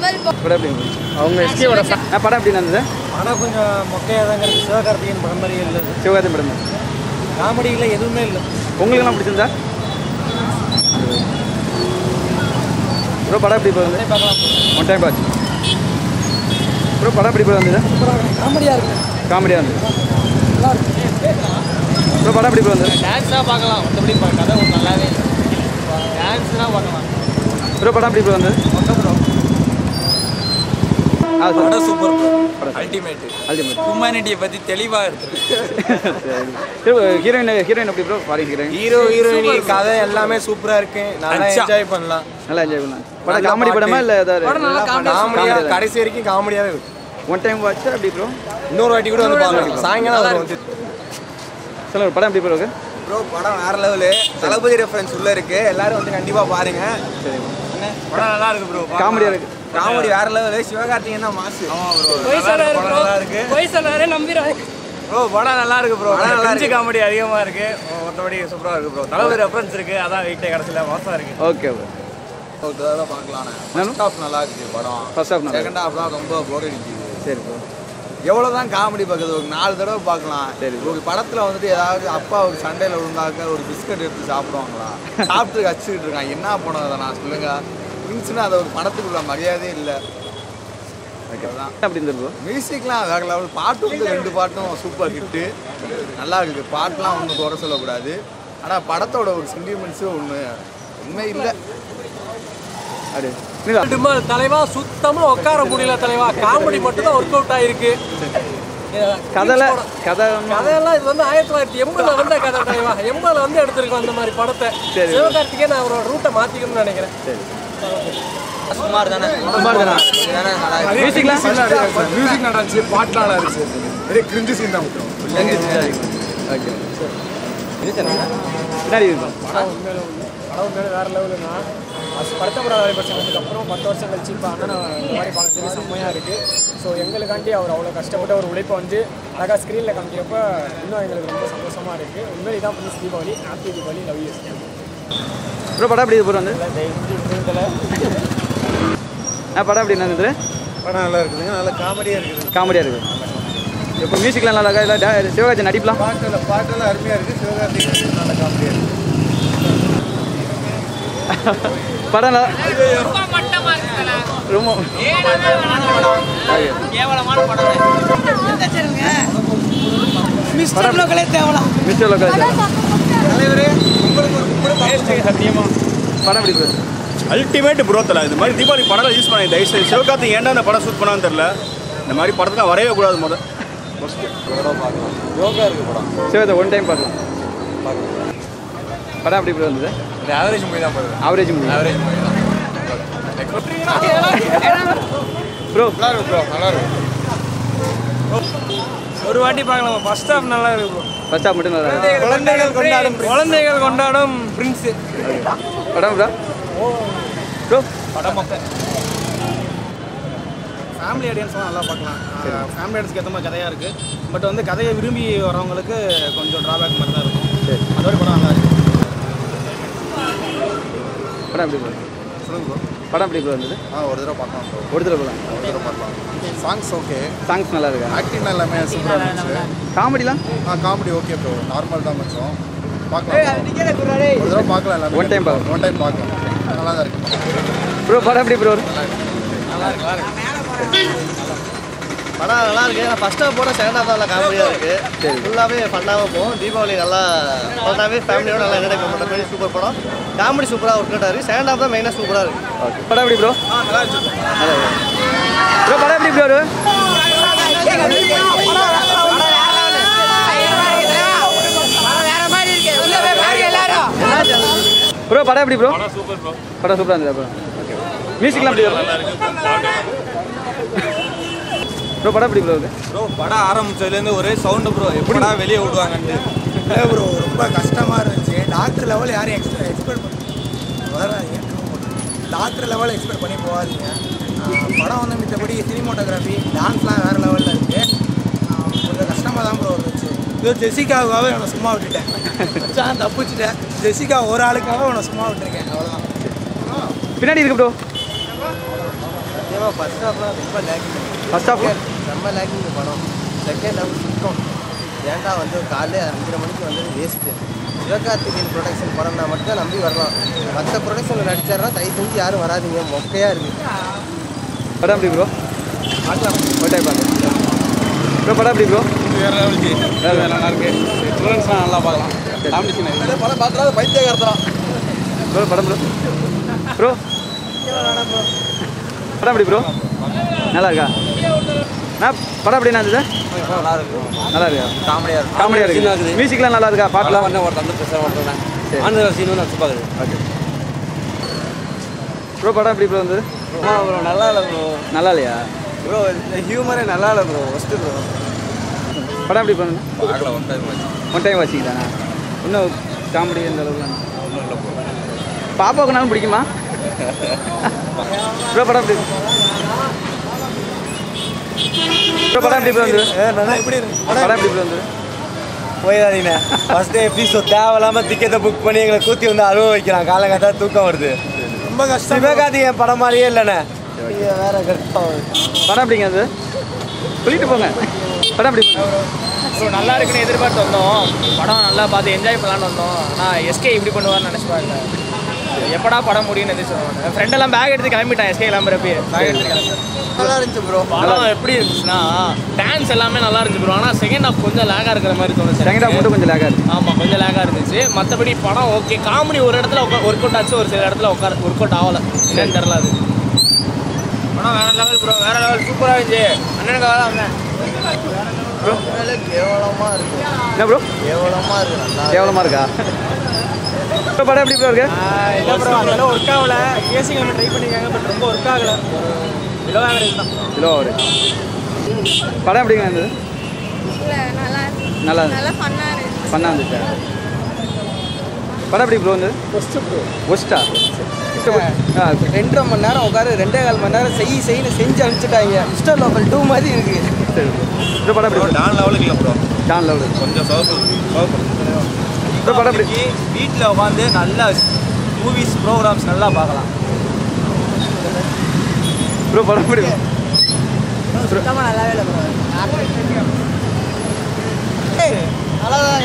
Level படம் எப்படி இருந்துச்சு? அவங்க எஸ்கேவோட ஆ படம் எப்படி இருந்தது ஆனால் கொஞ்சம் மொக்கையாக தாங்க இருக்குது சிவகார்த்திகேயன் படம் மாதிரி இல்லை சிவகார்த்தி படம் தான் காமெடியில் எதுவுமே இல்லை உங்களுக்கெல்லாம் பிடிச்சிருந்தா ப்ரோ படம் எப்படி போகுது பார்க்கலாம் ஒன் டைம் பார்த்து ப்ரோ படம் எப்படி போய் வந்தது காமெடியாக இருக்குது காமெடியாக இருந்தது ப்ரோ படம் எப்படி போய் வந்தது டான்ஸாக பார்க்கலாம் மற்றபடி கதை ஒன்றும் நல்லாவே இல்லை டான்ஸ்னால் பார்க்கலாம் ப்ரோ படம் எப்படி போய் வந்தது ஆ சார் படம் சூப்பர் அல்டிமேட் அல்டிமேட் ஹியூமனிட்டியை பற்றி தெளிவாக இருக்கு ஹீரோயின் ஹீரோயின் எப்படி ப்ரோ ஃபாரின் ஹீரோயின் ஹீரோ ஹீரோயினி கதை எல்லாமே சூப்பராக இருக்கு நல்லா என்ஜாய் பண்ணலாம் நல்லா என்ஜாய் பண்ணலாம் படம் காமெடி படமா இல்லை ஏதாவது காமெடியாக கடைசி வரைக்கும் காமெடியாகவே இருக்கு ஒன் டைம் வாட்சா எப்படி ப்ரோ இன்னொரு வாட்டி கூட வந்து பார்க்கலாம் சாயங்காலம் வரும் வந்து சொல்லுங்க படம் எப்படி ப்ரோ இருக்கு ப்ரோ படம் வேற லெவலு தளபதி ரெஃபரன்ஸ் உள்ள இருக்கு எல்லாரும் வந்து கண்டிப்பா பாருங்க சரி படம் நல்லா இருக்கு ப்ரோ காமெடியாக இருக்கு காமெடி வேற லெவலு சிவகார்த்திகேயன் தான் மாசு பொய் சொல்லாரு படம் ப்ரோ நல்லா இருக்கு பொய் சொல்லாரு நம்பிடுறாரு ப்ரோ படம் நல்லா இருக்கு ப்ரோ படம் நல்லா இருக்கு. காமெடி அதிகமா இருக்கு மற்றபடி சூப்பரா இருக்கு ப்ரோ தளபதி ரெஃபரன்ஸ் இருக்கு அதான் வீட்டை கடைசியில் மோசம் இருக்கு ஓகே ப்ரோ ஒரு தடவை பார்க்கலாம் ஃபர்ஸ்ட் ஹாஃப் நல்லா இருக்கு படம் ஃபர்ஸ்ட் ஹாஃப் நல்லா செகண்ட் ஹாஃப் தான் ரொம்ப போர் அடிக்குது சரி ப்ரோ எவ்வளோ தான் காமெடி பார்க்குறது ஒரு நாலு தடவை பார்க்கலாம் சரி. ஒரு படத்தில் வந்துட்டு ஏதாவது அப்பா ஒரு சண்டையில் விழுந்தாக்க ஒரு பிஸ்கட் எடுத்து சாப்பிடுவாங்களா சாப்பிட்டு கச்சிக்கிட்டு இருக்கான் என்ன படம் அதை நான் சொல்லுங்க இருந்துச்சுன்னா அதை ஒரு படத்துக்குள்ள மரியாதையே இல்லை அதுதான் அப்படி இருந்தது ப்ரோ மியூசிக்லாம் வேற லெவல் பாட்டு வந்து ரெண்டு பாட்டும் சூப்பர் ஹிட்டு நல்லா இருக்குது பாட்டுலாம் ஒன்றும் குறை சொல்லக்கூடாது ஆனால் படத்தோட ஒரு சென்டிமெண்ட்ஸும் ஒன்று உண்மை இல்லை அப்படி நீங்களா சும்மா தலைவா சுத்தமா உட்கார முடியல தலைவா காமெடி மட்டும் தான் ஒர்க் அவுட் ஆயிருக்கு கதைல கதை கதையெல்லாம் இது வந்து ஆயிரத்தி தொள்ளாயிரத்தி எண்பதுல வந்த கதை தலைவா எண்பதுல வந்து எடுத்திருக்கோம் அந்த மாதிரி படத்தை சரி. சிவகார்த்திகேயன் நான் அவரோட ரூட்டை மாத்திக்கணும்னு நினைக்கிறேன் சுமார் தானே சுமார் தானா? மியூசிக்லாம் மியூசிக் நல்லா இருந்துச்சு பாட்டு நல்லா இருந்துச்சு வெரி கிரிஞ்சு சீன் தான் மட்டும் ஓகே பின்னாடி இருக்கும் படம் உண்மையில படம் உண்மையில வேற லெவலுங்க படத்தப்பட வருஷத்துக்கு அப்புறம் பத்து வருஷம் கழிச்சு இப்போ அண்ணனை இந்த மாதிரி பார்க்கறதுக்கு செம்மையாக இருக்குது ஸோ எங்களுக்காண்டி அவர் அவ்வளோ கஷ்டப்பட்டு அவர் உழைப்பை வந்து அழகாக ஸ்க்ரீனில் காமிக்கிறப்ப இன்னும் எங்களுக்கு ரொம்ப சந்தோஷமாக இருக்குது உண்மையிலே தான் please Deepavali happy Deepavali love யூஸ் ப்ரோ படம் எப்படி ப்ரோ வந்து ஆ படம் எப்படி இருந்தது படம் நல்லா இருக்குதுங்க நல்ல காமெடியாக இருக்குது காமெடியாக இருக்குது இப்போ மியூசிக்லாம் நல்லா இருக்கா இல்லை டே- சிவகார்த்தி நடிப்புலாம் பாட்டில் பாட்டெல்லாம் அருமையாக இருக்குது சிவகார்த்திகேயன் நல்ல காமெடியாக இருக்குது படம் நல்லா ரொம்ப மிஸ்டர் லோக்கலே தேவலாம் மிஸ்டர் லோக்கல் படம் எப்படி ப்ரோ அல்டிமேட் ப்ரோ தல இது மாதிரி தீபாவளி படம் யூஸ் பண்ணி தயவு செய்து சிவகார்த்தி ஏன்டா அந்த படம் ஷூட் பண்ணான்னு தெரியல இந்த மாதிரி படத்துலாம் வரையவே கூடாது முதல் சிவகார்த்தி ஒன் டைம் பார்க்கலாம் படம் எப்படி ப்ரோ இருந்தது ஆவரேஜ் மூவி தான் போடுது ஆவரேஜ் மூவி ஆவரேஜ் மூவி தான் ப்ரோ நல்லா இருக்கு ப்ரோ நல்லா இருக்கு ஒரு வாட்டி பார்க்கலாம் ஃபர்ஸ்ட் ஹாஃப் நல்லா இருக்கு bro. ஃபர்ஸ்ட் ஹாஃப் மட்டும் நல்லா இருக்கு. குழந்தைகள் கொண்டாடும் குழந்தைகள் கொண்டாடும் பிரின்ஸ் படம் ப்ரோ ப்ரோ ஃபேமிலி ஆடியன்ஸ்லாம் நல்லா பார்க்கலாம் ஃபேமிலி ஆடியன்ஸ்க்கு ஏற்ற மாதிரி கதையாக இருக்குது பட் வந்து கதையை விரும்பி வரவங்களுக்கு கொஞ்சம் ட்ராபேக் மாதிரி தான் இருக்கும் சரி அதோட படம் நல்லா இருக்கு படம் எப்படி ப்ரோ சொல்லுங்க ப்ரோ படம் எப்படி ப்ரோ இருந்தது ஆ ஒரு தடவை பார்க்கலாம் ப்ரோ ஒரு தடவை போகலாம் ஒரு தடவை பார்க்கலாம் சாங்ஸ் ஓகே சாங்ஸ் நல்லா இருக்கா ஆக்டிங் எல்லாமே சூப்பராக இருந்துச்சு காமெடிலாம் ஆ காமெடி ஓகே ப்ரோ நார்மல் தான் மச்சம் பார்க்கலாம் ஒரு தடவை பார்க்கலாம் எல்லாமே One time பார்க்கலாம். ஒன் டைம் பார்க்கலாம் நல்லா தான் இருக்கு ப்ரோ படம் எப்படி ப்ரோ படம் நல்லா இருக்கு ஆனால் ஃபர்ஸ்ட் ஹாஃப் போட செகண்ட் ஹாஃப் நல்லா காமெடியாக இருக்கு சரி. ஃபுல்லாகவே ஃபன்னாக போகும் தீபாவளி நல்லா ஃபன்னாகவே ஃபேமிலியோட நல்லா என்டர்டைன் பண்ணுற மாதிரி சூப்பர் படம் காமெடி சூப்பராக ஒர்க் அவுட் இருக்கு செகண்ட் ஹாஃப் தான் மெயினாக சூப்பராக இருக்கு ஓகே படம் எப்படி ப்ரோ ப்ரோ படம் எப்படி ப்ரோ ப்ரோ படம் எப்படி ப்ரோ படம் சூப்பராக இருந்ததா ப்ரோ ஓகே மியூசிக்லாம் எப்படி ப்ரோ படம் எப்படி ப்ரோ இருக்கு ப்ரோ படம் ஆரம்பிச்சதுலேருந்து ஒரே சவுண்டு ப்ரோ எப்படா வெளியே விடுவாங்கன்ட்டு இல்லை ப்ரோ ரொம்ப கஷ்டமாக இருந்துச்சு டாக்டர் லெவல் யாரும் எக்ஸ்பெக்ட் எக்ஸ்பெக்ட் வர டாக்டர் லெவல் எக்ஸ்பெக்ட் பண்ணி போகாதீங்க ஆஹ் படம் வந்து மித்தபடி சினிமோட்டோகிராஃபி டான்ஸ்லாம் வேறு லெவலில் இருக்குது கொஞ்சம் கஷ்டமாக தான் ப்ரோ இருந்துச்சு இதோ ஜெசிகாவுக்காக அவனை சும்மா விட்டுட்டேன் மச்சான் தப்பிச்சிட்டேன் ஜெசிகா ஒரு ஆளுக்காக அவனை சும்மா விட்டுருக்கேன் அவ்வளோதான் பின்னாடி இருக்கு ப்ரோ சத்தியமாக ஃபர்ஸ்ட் ஹாஃப்லாம் ரொம்ப லேக்கிங் ஃபர்ஸ்ட் ஹாஃப் ரொம்ப லேக்கிங் படம் செகண்ட் ஹாஃப் சுத்தம் ஏன்டா வந்து காலையில் அஞ்சரை மணிக்கு வந்தது வேஸ்ட்டு சிவகார்த்திகேயன் ப்ரொடக்ஷன் படம்னா மட்டும் தான் நம்பி வரலாம் மற்ற ப்ரொடக்ஷனில் நடிச்சாருன்னா தயவு செஞ்சு யாரும் வராதீங்க மொக்கையாக இருக்குது படம் எப்படி ப்ரோ ஒரு டைம் பார்த்து ப்ரோ படம் எப்படி ப்ரோ வேற லெவல் நல்லா இருக்கு ஸ்டூடெண்ட்ஸ்லாம் நல்லா பார்க்கலாம் காம்படிஷன் படம் பார்க்குறது பைத்தியகாரத்தான் ப்ரோ படம் ப்ரோ ப்ரோ படம் எப்படி ப்ரோ நல்லா இருக்கா நான் படம் எப்படி இருந்தது நல்லா இருக்கும் நல்லா இருக்கா காமெடியாக இருக்கும் காமெடியாக இருக்கு மியூசிக்லாம் நல்லா இருக்கா பாட்டுலாம் பண்ண ஒருத்தன் வந்து பேச ஒருத்தன் ஆனந்த சீனும் நான் பார்க்குது ஓகே ப்ரோ படம் எப்படி ப்ரோ வந்து ப்ரோ நல்லா இல்லை ப்ரோ நல்லா இல்லையா ப்ரோ இந்த ஹியூமரே நல்லா இல்லை ப்ரோ ஃபஸ்ட்டு ப்ரோ படம் எப்படி பண்ணுங்க பார்க்கல ஒன் டைம் ஒன் டைம் வாசிக்கிட்டானா இன்னும் காமெடி இந்த அளவுக்கு பாப்பாவுக்குனாலும் பிடிக்குமா ப்ரோ படம் எப்படி ப்ரோ படம் எப்படி ப்ரோ வந்து எப்படி படம் எப்படி ப்ரோ வந்து போயிடாதீங்க ஃபர்ஸ்ட் டே எபிசோட் தேவையில்லாமல் டிக்கெட்டை புக் பண்ணி எங்களை கூத்தி வந்து அழுவ வைக்கிறான் காலங்கத்தா தூக்கம் வருது ரொம்ப கஷ்டம் சிவகார்த்திகேயன் படம் மாதிரியே இல்லைண்ணே வேற கஷ்டம் படம் எப்படிங்க அது சொல்லிட்டு போங்க படம் எப்படி ஸோ நல்லா இருக்குன்னு எதிர்பார்த்து வந்தோம் படம் நல்லா பார்த்து என்ஜாய் பண்ணலான்னு வந்தோம் ஆனால் எஸ்கே இப்படி பண்ணுவார்னு நினச்சி பார்க்கல எப்படா படம் முடியும்னு எதிர்த்து என் ஃப்ரெண்டெல்லாம் பேக் எடுத்து கிளம்பிட்டான் எஸ்கே கிளம்புறப்பே பேக் எடுத்து கிளம்பி நல்லா இருந்துச்சு ப்ரோ படம் எப்படி இருந்துச்சுன்னா டான்ஸ் எல்லாமே நல்லா இருந்துச்சு ப்ரோ ஆனால் செகண்ட் ஹாஃப் கொஞ்சம் லேகாக இருக்கிற மாதிரி தோணுச்சு செகண்ட் ஹாஃப் மட்டும் கொஞ்சம் லேக்காக இருக்கு ஆமாம் கொஞ்சம் லேகாக இருந்துச்சு மற்றபடி படம் ஓகே காமெடி ஒரு இடத்துல ஒர்க் அவுட் ஆச்சு ஒரு சில இடத்துல உட்கார ஒர்க் அவுட் ஆகலை என்னன்னு தெரில அது படம் வேற லெவல் ப்ரோ வேற லெவல் சூப்பராக இருந்துச்சு அண்ணனுக்காக தான் வந்தேன் கேவலமாக இருக்கு என்ன ப்ரோ கேவலமாக இருக்கு நல்லா கேவலமாக இருக்கா ப்ரோ படம் எப்படி ப்ரோ இருக்கு இல்லை ப்ரோ அதெல்லாம் ஒர்க் ஆகல கேசி கிளம்பி ட்ரை பண்ணிருக்காங்க பட் ரொம்ப ஒர்க் ஆகல பிலோ ஆவரேஜ் தான் கிலோ ஒரு படம் எப்படிங்க இருந்தது இல்லை நல்லா இருக்கு. நல்லா இருந்துச்சு நல்லா ஃபன்னாக இருந்துச்சு பண்ணா இருந்துச்சா படம் எப்படி ப்ரோ வந்து ஒஸ்டா ஆ ரெண்டரை மணி நேரம் உட்காரு ரெண்டே கால் மணி நேரம் செய் செய்யு செஞ்சு அனுப்பிச்சிட்டாங்க மிஸ்டர் லோக்கல் டூ மாதிரி இருக்கு சரி ப்ரோ படம் எப்படி டான் லெவலுக்கு இல்லை ப்ரோ டான் லெவல் கொஞ்சம் சவப்பு சவப்பு ப்ரோ படம் எப்படி வீட்டில் உட்காந்து நல்லா மூவிஸ் ப்ரோக்ராம்ஸ் நல்லா பார்க்கலாம் ப்ரோ படம் எப்படி சுத்தமாக நல்லாவே இல்லை ப்ரோ நல்லா தான்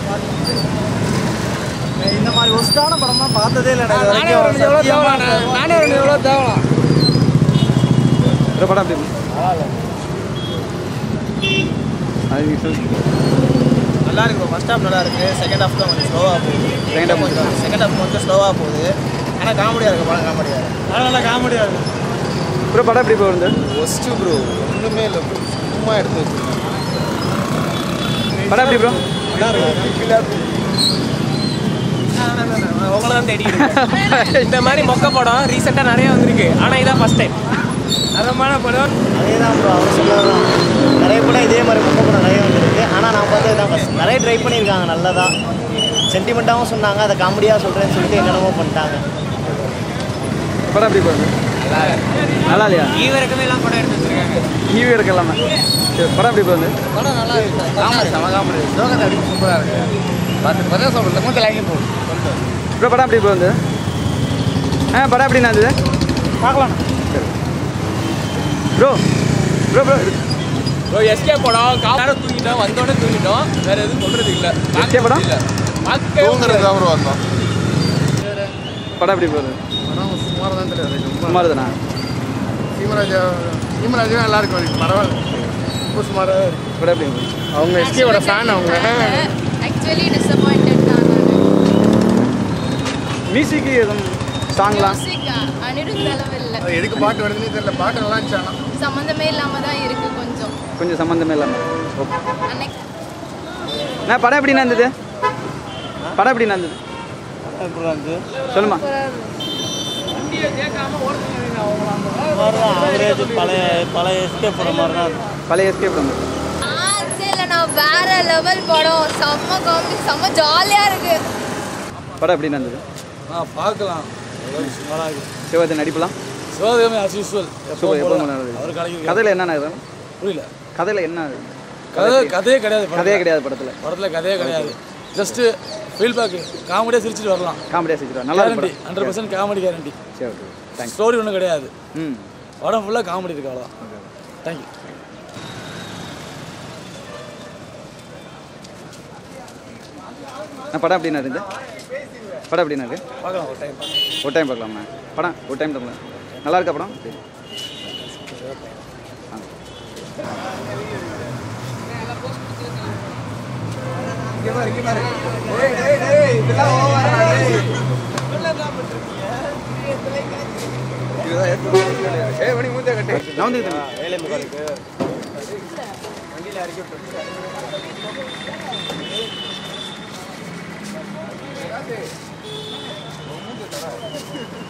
இந்த மாதிரி ஒஸ்டான படமா பார்த்ததே இல்லை எனக்கு இது வரைக்கும். சத்தியமா நானே ரெண்டு எவ்வளோ தேவலாம் ப்ரோ படம் எப்படி அது நீ சொல்லு நல்லா இருக்கு ஃபர்ஸ்ட் ஹாஃப் நல்லா இருக்கு செகண்ட் ஹாஃப் தான் கொஞ்சம் ஸ்லோவாக போகுது Second half கொஞ்சம் செகண்ட் ஹாஃப் கொஞ்சம் ஸ்லோவாக போகுது ஆனால் காமெடியாக இருக்கு படம் காமெடியாக இருக்கு நல்லா காமெடியாக இருக்கு ப்ரோ படம் எப்படி ப்ரோ வந்து ஒஸ்ட்டு ப்ரோ ஒன்றுமே இல்லை ப்ரோ சும்மா எடுத்து வச்சுருக்கேன் படம் எப்படி ப்ரோ உங்களை தான் தேடிக்கிட்டு இருக்கேன். இந்த மாதிரி மொக்க படம் ரீசெண்டாக நிறைய வந்திருக்கு ஆனால் இதான் ஃபர்ஸ்ட் டைம் அதமான படம் அதே தான் ப்ரோ அவர் சொல்லலாம் நிறைய படம் இதே மாதிரி முக்க படம் நிறைய வந்துருக்கு ஆனால் நான் பார்த்தது தான் ஃபஸ்ட் நிறைய ட்ரை பண்ணியிருக்காங்க நல்லதா சென்டிமெண்ட்டாகவும் சொன்னாங்க அதை காமெடியாக சொல்கிறேன்னு சொல்லிட்டு என்னென்னமோ பண்ணிட்டாங்க படம் எப்படி ப்ரோ வந்து நல்லா இல்லையா ஈவருக்குமே எல்லாம் படம் எடுத்து வச்சிருக்காங்க ஈவி இருக்கு எல்லாமே சரி படம் எப்படி ப்ரோ வந்து படம் நல்லா இருக்கு காமெடி செம காமெடி லோகத்தை அப்படி சூப்பராக இருக்கு பார்த்து பார்த்தா சொல்லுங்கள் கொஞ்சம் லைக்கி போகும் ப்ரோ படம் எப்படி ப்ரோ வந்து ஆ படம் எப்படி இருந்தது பார்க்கலாம் bro bro bro bro SK படம் காலம் தூங்கிட்டோம் வந்தோடனே தூங்கிட்டோம் வேற எதுவும் சொல்றது இல்லை SK படம்? இல்லை பார்க்கவே ப்ரோ வந்தோம் படம் எப்படி ப்ரோ வந்து படம் சுமார் தான் தெரியாது சுமார் தானா சீமராஜா சீமராஜா நல்லா இருக்கும் பரவாயில்ல ரொம்ப சுமாராக இருக்கு படம் எப்படி bro? அவங்க எஸ்கேவோட ஃபேன் அவங்க ஆக்சுவலி டிசப்பாயிண்டட் தான் மியூசிக் எதுவும் சாங்லாம் மியூசிக் அனிருத் அளவு இல்லை எதுக்கு பாட்டு வருதுன்னு தெரியல பாட்டு நல்லா இருந்துச்சு ஆனால் சம்மந்தமே இல்லாமல் தான் இருக்கு கொஞ்சம் கொஞ்சம் சம்மந்தமே இல்லாமல் ஓகே அன்னைக்கு நான் படம் எப்படி இருந்தது படம் எப்படி இருந்தது சொல்லுமா ஆவரேஜ் பழைய பழைய எஸ்கே படம் மாதிரி தான் பழைய எஸ்கேப் வந்து ஆச்சே இல்லை நான் வேற லெவல் படம் செம்ம காமெடி செம்ம ஜாலியாக இருக்கு படம் எப்படி இருந்தது ஆ பார்க்கலாம் சுமாராக இருக்கு சிவத்தை நடிப்புலாம் சிவதேவமே அஸ் யூஸ்வல் சூப்பர் எப்போ நடந்தது அவர் கலைக்கு கதையில் என்ன நடக்குது புரியல கதையில் என்ன கதை கதையே கிடையாது கதையே கிடையாது படத்தில் படத்தில் கதையே கிடையாது ஜஸ்ட்டு ஃபீல்பேக் காமெடியாக சிரிச்சிட்டு வரலாம் காமெடியாக செஞ்சுருவா நல்லா இருக்கு கேரண்டி படம் ஹண்ட்ரட் பர்சன்ட் காமெடி கேரண்டி சரி ஓகே தேங்க்ஸ் ஸ்டோரி ஒன்றும் கிடையாது ம் படம் ஃபுல்லாக காமெடி இருக்கு அவ்வளோதான் தேங்க்யூ நான் படம் எப்படிண்ணா இருந்து படம் எப்படிண்ணா இருக்கு பார்க்கலாம் ஒரு டைம் ஒரு டைம் பார்க்கலாம்ண்ணா படம் ஒரு டைம் தான் நல்லா இருக்கா படம் நான் வந்து வேலை முகாலுக்கு வண்டியில் இறக்கி விட்டு